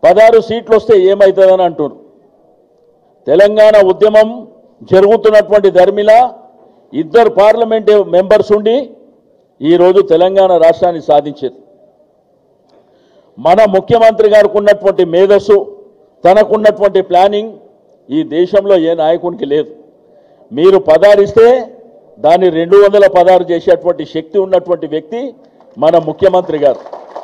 పదహారు సీట్లు వస్తే ఏమవుతుందని అంటున్నారు తెలంగాణ ఉద్యమం జరుగుతున్నటువంటి ధర్మిల ఇద్దరు పార్లమెంట్ మెంబర్స్ ఉండి ఈరోజు తెలంగాణ రాష్ట్రాన్ని సాధించారు మన ముఖ్యమంత్రి గారికి ఉన్నటువంటి మేధస్సు తనకున్నటువంటి ప్లానింగ్ ఈ దేశంలో ఏ నాయకునికి లేదు మీరు పదారిస్తే దాన్ని రెండు వందల పదారు చేసేటువంటి శక్తి ఉన్నటువంటి వ్యక్తి మన ముఖ్యమంత్రి గారు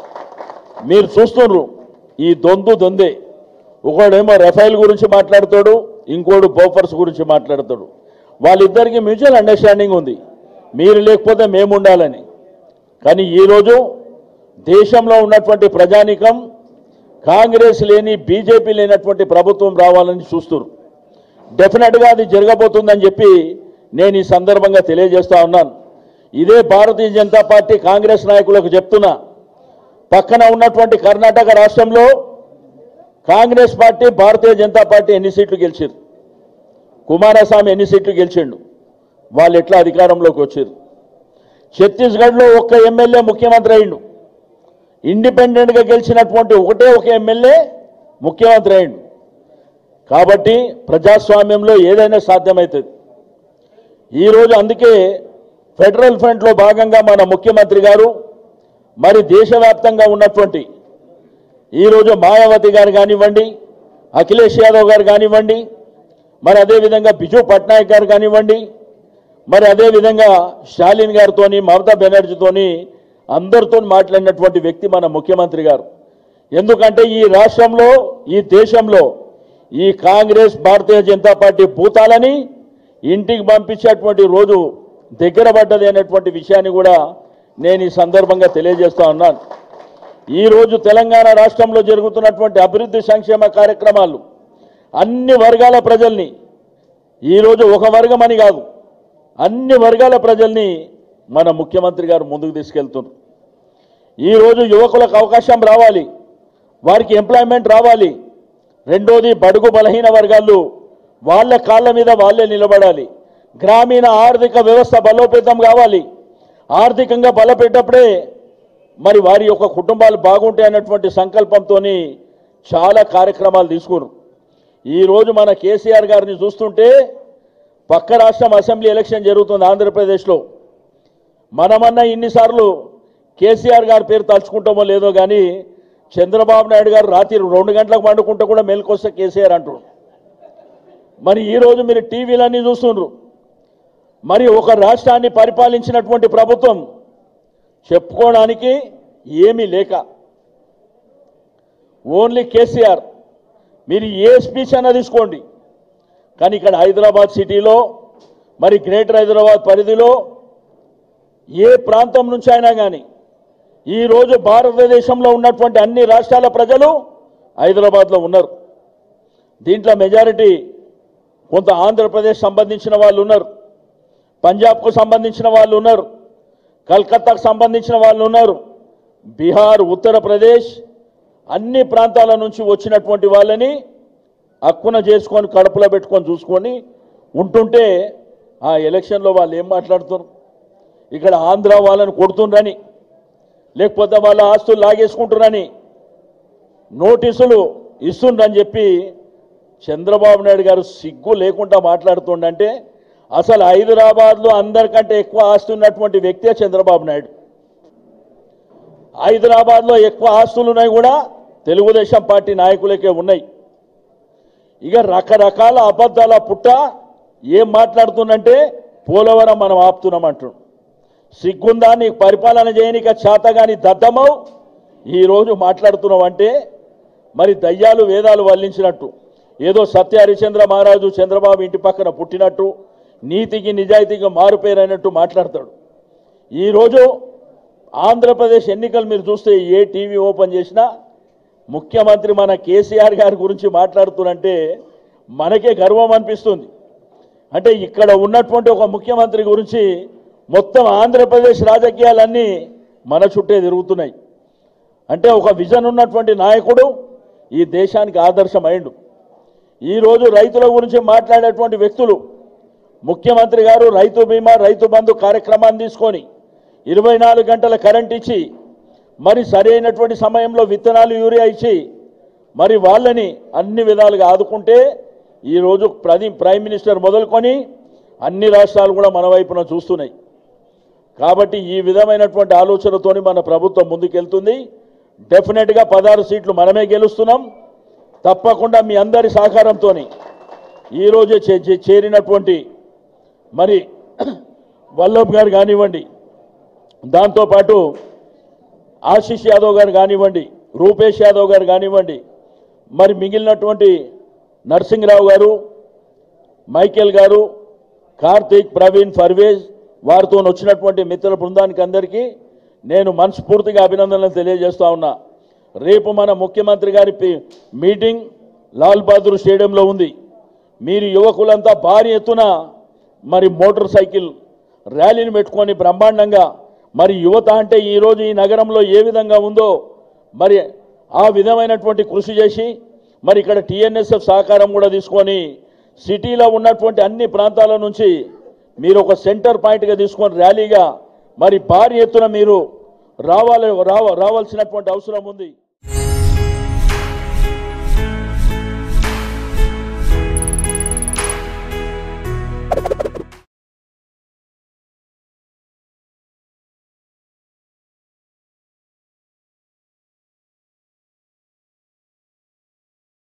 మీరు చూస్తున్నారు ఈ దొందు దొందే ఒకడేమో రఫైల్ గురించి మాట్లాడతాడు ఇంకోడు బోఫర్స్ గురించి మాట్లాడతాడు వాళ్ళిద్దరికి మ్యూచువల్ అండర్స్టాండింగ్ ఉంది మీరు లేకపోతే మేము ఉండాలని కానీ ఈరోజు దేశంలో ఉన్నటువంటి ప్రజానికం కాంగ్రెస్ లేని బీజేపీ లేనటువంటి ప్రభుత్వం రావాలని చూస్తున్నారు డెఫినెట్గా అది జరగబోతుందని చెప్పి నేను ఈ సందర్భంగా తెలియజేస్తా ఉన్నాను ఇదే భారతీయ జనతా పార్టీ కాంగ్రెస్ నాయకులకు చెప్తున్నా పక్కన ఉన్నటువంటి కర్ణాటక రాష్ట్రంలో కాంగ్రెస్ పార్టీ భారతీయ జనతా పార్టీ ఎన్ని సీట్లు గెలిచారు కుమారస్వామి ఎన్ని సీట్లు గెలిచిండు వాళ్ళు ఎట్లా అధికారంలోకి వచ్చారు ఛత్తీస్గఢ్లో ఒక్క ఎమ్మెల్యే ముఖ్యమంత్రి అయిండు ఇండిపెండెంట్గా గెలిచినటువంటి ఒకటే ఒక ఎమ్మెల్యే ముఖ్యమంత్రి అయిండు కాబట్టి ప్రజాస్వామ్యంలో ఏదైనా సాధ్యమవుతుంది ఈరోజు అందుకే ఫెడరల్ ఫ్రంట్లో భాగంగా మన ముఖ్యమంత్రి గారు మరి దేశవ్యాప్తంగా ఉన్నటువంటి ఈరోజు మాయావతి గారు కానివ్వండి అఖిలేష్ యాదవ్ గారు కానివ్వండి మరి అదేవిధంగా బిజు పట్నాయక్ గారు కానివ్వండి మరి అదేవిధంగా స్టాలిన్ గారితోని మమతా బెనర్జీతోని అందరితో మాట్లాడినటువంటి వ్యక్తి మన ముఖ్యమంత్రి గారు ఎందుకంటే ఈ రాష్ట్రంలో ఈ దేశంలో ఈ కాంగ్రెస్ భారతీయ జనతా పార్టీ భూతాలని ఇంటికి పంపించేటువంటి రోజు దగ్గర పడ్డది అనేటువంటి విషయాన్ని కూడా నేను ఈ సందర్భంగా తెలియజేస్తా ఉన్నాను ఈరోజు తెలంగాణ రాష్ట్రంలో జరుగుతున్నటువంటి అభివృద్ధి సంక్షేమ కార్యక్రమాలు అన్ని వర్గాల ప్రజల్ని ఈరోజు ఒక వర్గం అని కాదు అన్ని వర్గాల ప్రజల్ని మన ముఖ్యమంత్రి గారు ముందుకు తీసుకెళ్తున్నారు ఈరోజు యువకులకు అవకాశం రావాలి వారికి ఎంప్లాయ్మెంట్ రావాలి రెండోది బడుగు బలహీన వర్గాలు వాళ్ళ కాళ్ళ మీద వాళ్ళే నిలబడాలి గ్రామీణ ఆర్థిక వ్యవస్థ బలోపేతం కావాలి ఆర్థికంగా బలపెట్టప్పుడే మరి వారి యొక్క కుటుంబాలు బాగుంటాయి అన్నటువంటి సంకల్పంతో చాలా కార్యక్రమాలు తీసుకున్నారు ఈరోజు మన కేసీఆర్ గారిని చూస్తుంటే పక్క రాష్ట్రం అసెంబ్లీ ఎలక్షన్ జరుగుతుంది ఆంధ్రప్రదేశ్లో మనమన్నా ఇన్నిసార్లు కేసీఆర్ గారి పేరు తలుచుకుంటామో లేదో కానీ చంద్రబాబు నాయుడు గారు రాత్రి రెండు గంటలకు పండుకుంటే కూడా మెలకొస్తే కేసీఆర్ అంటారు మరి ఈరోజు మీరు టీవీలన్నీ చూస్తుండ్రు మరి ఒక రాష్ట్రాన్ని పరిపాలించినటువంటి ప్రభుత్వం చెప్పుకోవడానికి ఏమీ లేక ఓన్లీ కేసీఆర్ మీరు ఏ స్పీచ్ అన్నా తీసుకోండి కానీ ఇక్కడ హైదరాబాద్ సిటీలో మరి గ్రేటర్ హైదరాబాద్ పరిధిలో ఏ ప్రాంతం నుంచి అయినా కానీ ఈరోజు భారతదేశంలో ఉన్నటువంటి అన్ని రాష్ట్రాల ప్రజలు హైదరాబాద్లో ఉన్నారు దీంట్లో మెజారిటీ కొంత ఆంధ్రప్రదేశ్ సంబంధించిన వాళ్ళు ఉన్నారు పంజాబ్కు సంబంధించిన వాళ్ళు ఉన్నారు కల్కత్తాకు సంబంధించిన వాళ్ళు ఉన్నారు బీహార్ ఉత్తరప్రదేశ్ అన్ని ప్రాంతాల నుంచి వచ్చినటువంటి వాళ్ళని హక్కున చేసుకొని కడుపులో పెట్టుకొని చూసుకొని ఉంటుంటే ఆ ఎలక్షన్లో వాళ్ళు ఏం మాట్లాడుతున్నారు ఇక్కడ ఆంధ్ర వాళ్ళని కొడుతుండ్రని లేకపోతే వాళ్ళ ఆస్తులు లాగేసుకుంటున్నారని నోటీసులు ఇస్తుండ్రని చెప్పి చంద్రబాబు నాయుడు గారు సిగ్గు లేకుండా మాట్లాడుతుండంటే అసలు హైదరాబాద్లో అందరికంటే ఎక్కువ ఆస్తి ఉన్నటువంటి వ్యక్తే చంద్రబాబు నాయుడు హైదరాబాద్లో ఎక్కువ ఆస్తులు ఉన్నాయి కూడా తెలుగుదేశం పార్టీ నాయకులకే ఉన్నాయి ఇక రకరకాల అబద్ధాల పుట్ట ఏం మాట్లాడుతుందంటే పోలవరం మనం ఆపుతున్నాం అంటున్నాం సిగ్గుందా నీకు పరిపాలన చేయనిక చేతగాని దద్దమవు ఈరోజు మాట్లాడుతున్నావు అంటే మరి దయ్యాలు వేదాలు వల్లించినట్టు ఏదో సత్య హరిచంద్ర మహారాజు చంద్రబాబు ఇంటి పక్కన పుట్టినట్టు నీతికి నిజాయితీకి మారుపేరైనట్టు మాట్లాడతాడు ఈరోజు ఆంధ్రప్రదేశ్ ఎన్నికలు మీరు చూస్తే ఏ టీవీ ఓపెన్ చేసినా ముఖ్యమంత్రి మన కేసీఆర్ గారి గురించి మాట్లాడుతున్నంటే మనకే గర్వం అనిపిస్తుంది అంటే ఇక్కడ ఉన్నటువంటి ఒక ముఖ్యమంత్రి గురించి మొత్తం ఆంధ్రప్రదేశ్ రాజకీయాలన్నీ మన చుట్టే తిరుగుతున్నాయి అంటే ఒక విజన్ ఉన్నటువంటి నాయకుడు ఈ దేశానికి ఆదర్శమైండు ఈరోజు రైతుల గురించి మాట్లాడేటువంటి వ్యక్తులు ముఖ్యమంత్రి గారు రైతు బీమా రైతు బంధు కార్యక్రమాన్ని తీసుకొని ఇరవై నాలుగు గంటల కరెంట్ ఇచ్చి మరి సరైనటువంటి సమయంలో విత్తనాలు యూరియా ఇచ్చి మరి వాళ్ళని అన్ని విధాలుగా ఆదుకుంటే ఈరోజు ప్రది ప్రైమ్ మినిస్టర్ మొదలుకొని అన్ని రాష్ట్రాలు కూడా మన వైపున చూస్తున్నాయి కాబట్టి ఈ విధమైనటువంటి ఆలోచనతోని మన ప్రభుత్వం ముందుకెళ్తుంది డెఫినెట్గా పదహారు సీట్లు మనమే గెలుస్తున్నాం తప్పకుండా మీ అందరి సహకారంతో ఈరోజే చే- చే- చేరినటువంటి మరి వల్లభ్ గారు కానివ్వండి దాంతోపాటు ఆశీష్ యాదవ్ గారు కానివ్వండి రూపేష్ యాదవ్ గారు కానివ్వండి మరి మిగిలినటువంటి నరసింహరావు గారు మైకేల్ గారు కార్తీక్ ప్రవీణ్ ఫర్వేజ్ వారితో వచ్చినటువంటి మిత్రుల బృందానికి అందరికీ నేను మనస్ఫూర్తిగా అభినందనలు తెలియజేస్తా ఉన్నా రేపు మన ముఖ్యమంత్రి గారి పి- మీటింగ్ లాల్ బహదూర్ స్టేడియంలో ఉంది మీరు యువకులంతా భారీ ఎత్తున మరి మోటార్ సైకిల్ ర్యాలీని పెట్టుకొని బ్రహ్మాండంగా మరి యువత అంటే ఈరోజు ఈ నగరంలో ఏ విధంగా ఉందో మరి ఆ విధమైనటువంటి కృషి చేసి మరి ఇక్కడ టీఎన్ఎస్ఎఫ్ సహకారం కూడా తీసుకొని సిటీలో ఉన్నటువంటి అన్ని ప్రాంతాల నుంచి మీరు ఒక సెంటర్ పాయింట్గా తీసుకొని ర్యాలీగా మరి భారీ ఎత్తున మీరు రావాలి రావ రావాల్సినటువంటి అవసరం ఉంది